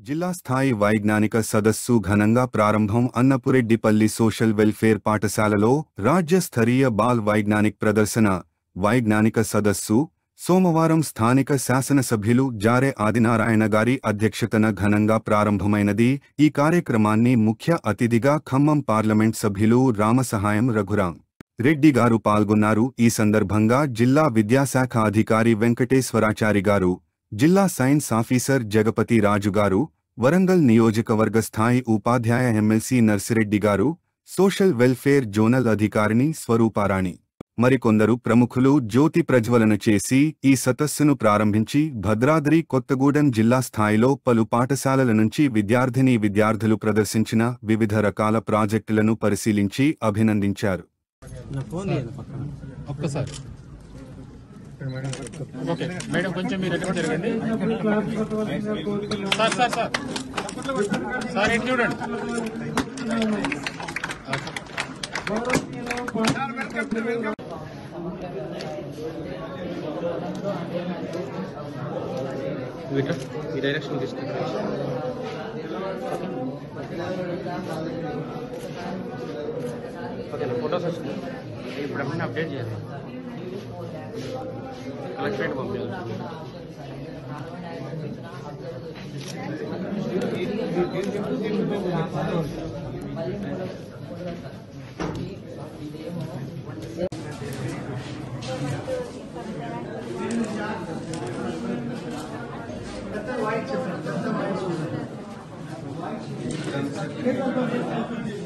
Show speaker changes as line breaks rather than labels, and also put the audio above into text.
జిల్లా స్థాయి వైజ్ఞానిక సదస్సు ఘనంగా ప్రారంభం అన్నపురెడ్డిపల్లి సోషల్ వెల్ఫేర్ పాఠశాలలో రాజ్య స్థరీయ బాల్ వైజ్ఞానిక్ ప్రదర్శన వైజ్ఞానిక సదస్సు సోమవారం స్థానిక శాసనసభ్యులు జారే ఆదినారాయణ గారి అధ్యక్షతన ఘనంగా ప్రారంభమైనది ఈ కార్యక్రమాన్ని ముఖ్య అతిథిగా ఖమ్మం పార్లమెంట్ సభ్యులు రామసహాయం రఘురాం రెడ్డి గారు పాల్గొన్నారు ఈ సందర్భంగా జిల్లా విద్యాశాఖ అధికారి వెంకటేశ్వరాచారి గారు జిల్లా సైన్స్ ఆఫీసర్ జగపతి రాజు గారు వరంగల్ నియోజకవర్గ స్థాయి ఉపాధ్యాయ ఎమ్మెల్సీ నర్సిరెడ్డి గారు సోషల్ వెల్ఫేర్ జోనల్ అధికారిని స్వరూపారాణి మరికొందరు ప్రముఖులు జ్యోతి ప్రజ్వలన చేసి ఈ సదస్సును ప్రారంభించి భద్రాద్రి కొత్తగూడెం జిల్లా స్థాయిలో పలు పాఠశాలల నుంచి విద్యార్థిని విద్యార్థులు ప్రదర్శించిన వివిధ రకాల ప్రాజెక్టులను పరిశీలించి అభినందించారు
నా ఫోన్ లేదు పక్కన
ఒక్కసారి ఓకే మేడం కొంచెం మీరు ఎక్కడ జరగండి సార్ సార్ సార్ సార్ ఇటు చూడండి
ఇట్లా ఈ డైరెక్షన్ తీసుకుంటా ఓకే ఫొటోస్ వచ్చింది ఇప్పుడు ఎప్పుడైనా అప్డేట్ చేయాలి కలెక్టరేట్ పంపించాలి
Thank you.